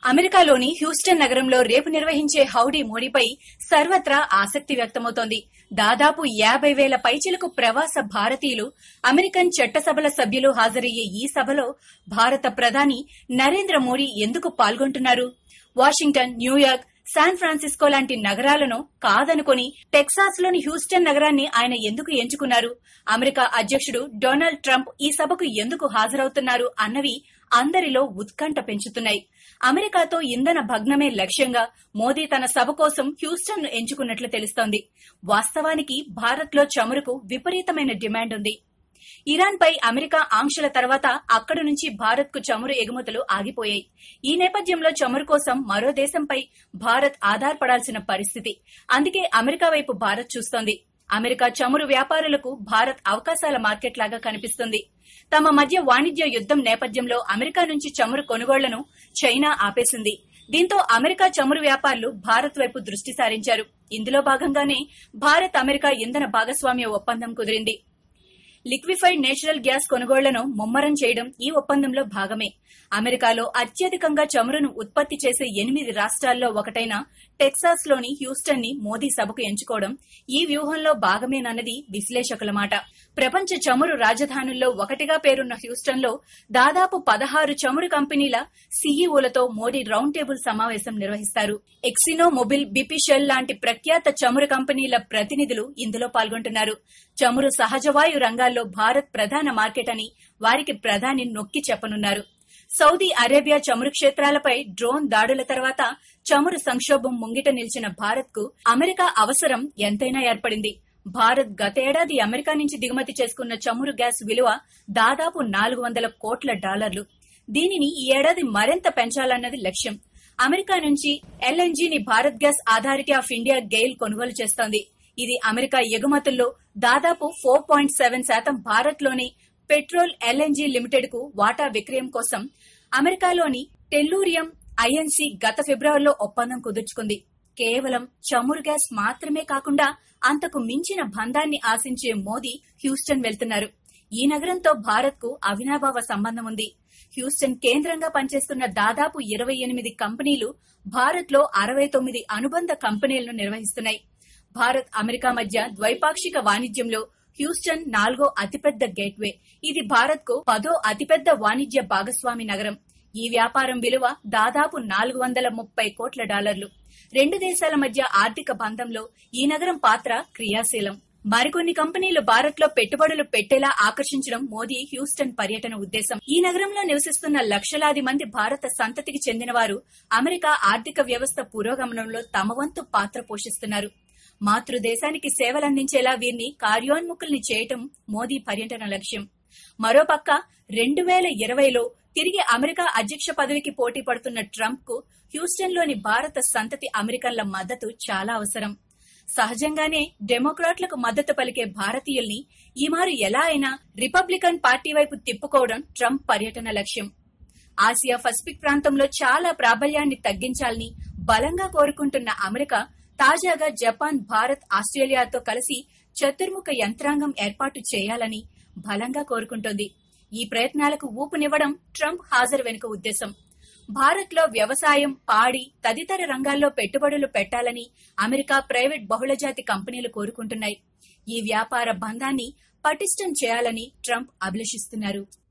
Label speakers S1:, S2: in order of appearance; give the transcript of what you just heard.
S1: అమెరికాలోని హ్యూస్టన్ నగరంలో రేపు నిర్వహించే హౌడీ మోడీపై సర్వత్రా ఆసక్తి వ్యక్తమవుతోంది దాదాపు యాభై వేల పైచిలకు ప్రవాస భారతీయులు అమెరికన్ చట్టసభల సభ్యులు హాజరయ్యే ఈ సభలో భారత ప్రధాని నరేంద్ర మోడీ ఎందుకు పాల్గొంటున్నారు వాషింగ్టన్ న్యూయార్క్ శాన్ ఫ్రాన్సిస్కో లాంటి నగరాలను కాదనుకొని టెక్సాస్ లోని హ్యూస్టన్ నగరాన్ని ఆయన ఎందుకు ఎంచుకున్నారు అమెరికా అధ్యక్షుడు డొనాల్డ్ ట్రంప్ ఈ సభకు ఎందుకు హాజరవుతున్నారు అన్నవి అందరిలో ఉత్కంఠ పెంచుతున్నాయి అమెరికాతో ఇంధన భగ్నమే లక్ష్యంగా మోదీ తన సభ కోసం హ్యూస్టన్ ను ఎంచుకున్నట్లు తెలుస్తోంది వాస్తవానికి భారత్ లో చమురుకు విపరీతమైన డిమాండ్ ఉంది ఇరాన్ పై అమెరికా ఆంక్షల తర్వాత అక్కడి నుంచి భారత్ కు చమురు ఎగుమతులు ఆగిపోయాయి ఈ నేపథ్యంలో చమురు కోసం మరో దేశంపై భారత్ ఆధారపడాల్సిన పరిస్థితి అందుకే అమెరికా వైపు భారత్ చూస్తోంది అమెరికా చమురు వ్యాపారులకు భారత్ అవకాశాల మార్కెట్ లాగా కనిపిస్తుంది తమ మధ్య వాణిజ్య యుద్దం నేపథ్యంలో అమెరికా నుంచి చమురు కొనుగోళ్లను చైనా ఆపేసింది దీంతో అమెరికా చమురు వ్యాపారులు భారత్ వైపు దృష్టి సారించారు ఇందులో భాగంగానే భారత్ అమెరికా ఇంధన భాగస్వామ్య ఒప్పందం కుదిరింది లిక్విఫైడ్ నేచురల్ గ్యాస్ కొనుగోళ్లను ముమ్మరం చేయడం ఈ ఒప్పందంలో భాగమే అమెరికాలో అత్యధికంగా చమురును ఉత్పత్తి చేసే ఎనిమిది రాష్ట్రాల్లో ఒకటైన టెక్సాస్ లోని హ్యూస్టన్ ని మోదీ సభకు ఎంచుకోవడం ఈ వ్యూహంలో భాగమేనన్నది విశ్లేషకుల మాట ప్రపంచ చమురు రాజధానుల్లో ఒకటిగా పేరున్న హ్యూస్టన్ లో దాదాపు పదహారు చమురు కంపెనీల సీఈఓలతో మోడీ రౌండ్ టేబుల్ సమావేశం నిర్వహిస్తారు ఎక్సినో మొబిల్ బిపిషెల్ లాంటి ప్రఖ్యాత చమురు కంపెనీల ప్రతినిధులు ఇందులో పాల్గొంటున్నారు చమురు సహజవాయు రంగాల్లో భారత్ ప్రధాన మార్కెట్ అని వారికి ప్రధాని నొక్కి చెప్పనున్నారు సౌదీ అరేబియా చమురు క్షేత్రాలపై డ్రోన్ దాడుల తర్వాత చమురు సంక్షోభం ముంగిట నిలిచిన భారత్ కు అమెరికా అవసరం ఎంతైనా ఏర్పడింది భారత్ గతేడాది అమెరికా నుంచి దిగుమతి చేసుకున్న చమురు గ్యాస్ విలువ దాదాపు నాలుగు వందల కోట్ల డాలర్లు దీనిని ఈ ఏడాది మరింత పెంచాలన్నది లక్ష్యం అమెరికా నుంచి ఎల్ఎన్జీని Bharat gas authority of India GAIL కొనుగోలు చేస్తోంది ఇది అమెరికా ఎగుమతుల్లో దాదాపు ఫోర్ పాయింట్ సెవెన్ శాతం భారత్ లోని పెట్రోల్ ఎల్ఎన్జీ లిమిటెడ్ కు వాటా విక్రయం కోసం అమెరికాలోని టెల్లూరియం ఐఎన్సీ గత ఫిబ్రవరిలో ఒప్పందం కుదుర్చుకుంది కేవలం చమురు గ్యాస్ మాత్రమే కాకుండా అంతకు మించిన బంధాన్ని ఆశించే మోదీ హ్యూస్టన్ వెళ్తున్నారు ఈ నగరంతో భారత్ కు అవినాభావ సంబంధం ఉంది హ్యూస్టన్ కేంద్రంగా పనిచేస్తున్న దాదాపు ఇరవై ఎనిమిది కంపెనీలు భారత్ లో అరవై తొమ్మిది అనుబంధ కంపెనీలను నిర్వహిస్తున్నాయి భారత్ అమెరికా మధ్య ద్వైపాక్షిక వాణిజ్యంలో హ్యూస్టన్ నాలుగో అతిపెద్ద గేట్వే ఇది భారత్ కు పదో అతిపెద్ద వాణిజ్య భాగస్వామి నగరం ఈ వ్యాపారం విలువ దాదాపు నాలుగు వందల ముప్పై కోట్ల డాలర్లు రెండు దేశాల మధ్య ఆర్థిక బంధంలో ఈ నగరం పాత్ర క్రియాశీలం మరికొన్ని కంపెనీలు భారత్ లో పెట్టుబడులు పెట్టేలా ఆకర్షించడం మోదీ హ్యూస్టన్ పర్యటన ఉద్దేశం ఈ నగరంలో నివసిస్తున్న లక్షలాది మంది భారత సంతతికి చెందిన వారు అమెరికా ఆర్థిక వ్యవస్థ పురోగమనంలో తమ వంతు పాత్ర పోషిస్తున్నారు మాతృదేశానికి సేవలందించేలా వీరిని కార్యోన్ముఖుల్ని చేయటం మోదీ పర్యటన లక్ష్యం మరోపక్క రెండు వేల ఇరవైలో తిరిగి అమెరికా అధ్యక్ష పదవికి పోటీ పడుతున్న ట్రంప్ కు హ్యూస్టన్లోని భారత సంతతి అమెరికన్ల మద్దతు చాలా అవసరం సహజంగానే డెమోక్రాట్లకు మద్దతు పలికే భారతీయుల్ని ఈమారు ఎలా అయినా రిపబ్లికన్ పార్టీ వైపు తిప్పుకోవడం ట్రంప్ పర్యటన లక్ష్యం ఆసియా పసిఫిక్ ప్రాంతంలో చాలా ప్రాబల్యాన్ని తగ్గించాలని బలంగా కోరుకుంటున్న అమెరికా తాజాగా జపాన్ భారత్ ఆస్ట్రేలియాతో కలిసి చతుర్ముఖ యంత్రాంగం ఏర్పాటు చేయాలని బలంగా కోరుకుంటోంది ఈ ప్రయత్నాలకు ఊపునివ్వడం ట్రంప్ హాజరు వెనుక ఉద్దేశం భారత్ లో వ్యవసాయం పాడి తదితర రంగాల్లో పెట్టుబడులు పెట్టాలని అమెరికా ప్రైవేట్ బహుళజాతి కంపెనీలు కోరుకుంటున్నాయి ఈ వ్యాపార బంధాన్ని పటిష్టం చేయాలని ట్రంప్ అభిలషిస్తున్నారు